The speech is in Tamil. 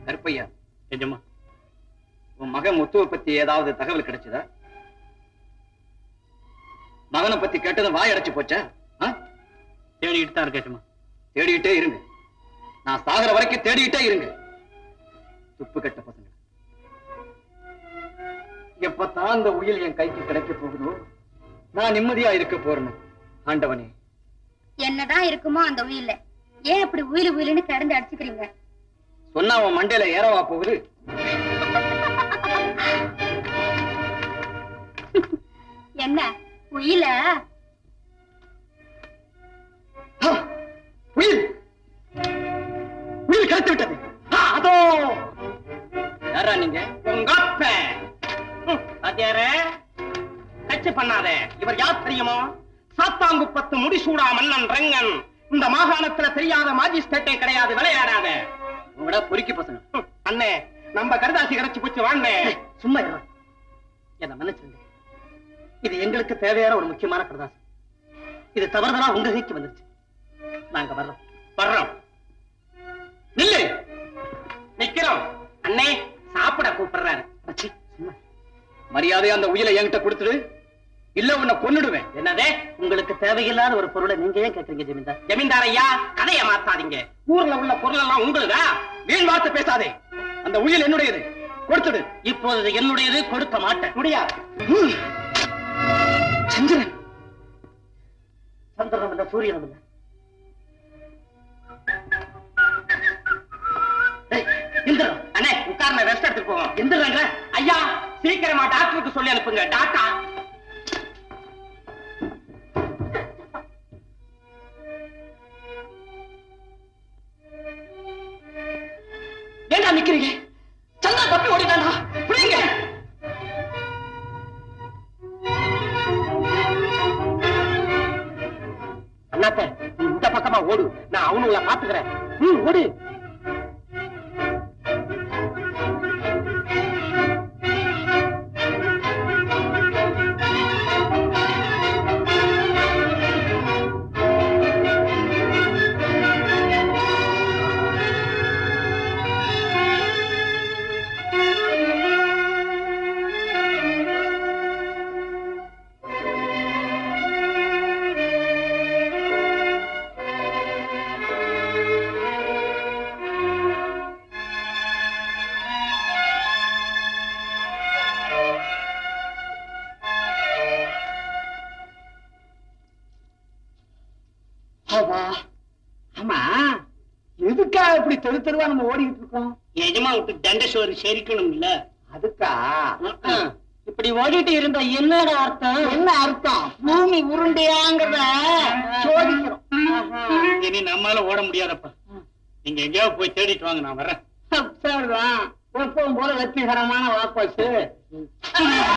கருப்பையா எஜமா உன் மகன் முத்துவை பத்தி ஏதாவது தகவல் கிடைச்சதா மகனை பத்தி கேட்டதும் வாய் அடைச்சு போச்சா ஆ? தேடிக்கிட்டு தான் இருக்கேன் எஜமா தேடிக்கிட்டே இருங்க நான் சாகர வரைக்கும் தேடிக்கிட்டே இருங்க துப்பு கட்ட பசங்க எப்பத்தான் அந்த உயில் என் கைக்கு கிடைக்க போகுதோ நான் நிம்மதியா இருக்க போறேன் ஆண்டவனே என்னதான் இருக்குமோ அந்த உயில்ல ஏன் அப்படி உயிலு உயிலுன்னு கிடந்து அடிச்சுக்கிறீங்க சொன்னா உன் மண்டையில ஏறவா போகுது என்ன உயில ஆ, உயில் உயில் கிடைத்து விட்டது ஆ, அதோ யாரா நீங்க உங்க அப்பன் சத்யாரே கட்சி பண்ணாத இவர் யார் தெரியுமா சாத்தாங்குப்பத்து முடிசூடா மன்னன் ரங்கன் இந்த மாகாணத்துல தெரியாத மாஜிஸ்ட்ரேட்டே கிடையாது விளையாடாத உங்களோட பொறுக்கி பசங்க ஹம், அண்ணே நம்ம கருதாசி கிடைச்சு போச்சு வாண்ணே சும்மா இரு என்ன மன்னிச்சிருங்க இது எங்களுக்கு தேவையான ஒரு முக்கியமான பிரதாசம் இது தவறுதலா உங்க கைக்கு வந்துருச்சு நாங்க வர்றோம் வர்றோம் நில்லு நிக்கிறோம் அண்ணே சாப்பிட கூப்பிடுறாரு அச்சி, சும்மா. மரியாதையா அந்த உயிலை என்கிட்ட கொடுத்துடு இல்ல உன்னை கொன்னுடுவேன் என்னதே உங்களுக்கு தேவையில்லாத ஒரு பொருளை நீங்க ஏன் கேக்குறீங்க ஜமீன்தார் ஜமீன்தார் ஐயா கதைய மாத்தாதீங்க ஊர்ல உள்ள பொருள் எல்லாம் உங்களுதா வீண் வார்த்தை பேசாதே அந்த உயில் என்னுடையது கொடுத்துடு இப்போது இது என்னுடையது கொடுக்க மாட்டேன் முடியாது ம். சந்திரன் சந்திரனும் இல்ல சூரியனும் இல்ல டேய், இந்திரன் அண்ணே உட்கார்ந்த ரெஸ்ட் எடுத்துட்டு போவோம் இந்திரங்க ஐயா சீக்கிரமா டாக்டருக்கு சொல்லி அனுப்புங்க டாக்டா ஏண்டா நிக்கிறீங்க சந்தா தப்பி ஓடிட்டானா புரியுங்க அண்ணாத்த நீ இந்த பக்கமா ஓடு நான் அவனுங்களை பாத்துக்கிறேன் ம் ஓடு ஆமா ஆமா எதுக்கா இப்படி தெரு தெருவா நம்ம ஓடிக்கிட்டு இருக்கோம் எஜமா விட்டு தண்டசோறு செரிக்கணும் இல்ல அதுக்கா இப்படி ஓடிட்டு இருந்தா என்னடா அர்த்தம் என்ன அர்த்தம் பூமி உருண்டையாங்கிறத சோதிக்கிறோம் இனி நம்மால ஓட முடியாதப்பா நீங்க எங்கேயாவது போய் தேடிட்டு வாங்க நான் வரேன் சரிதான் எப்பவும் போல வெற்றிகரமான வாப்பாச்சு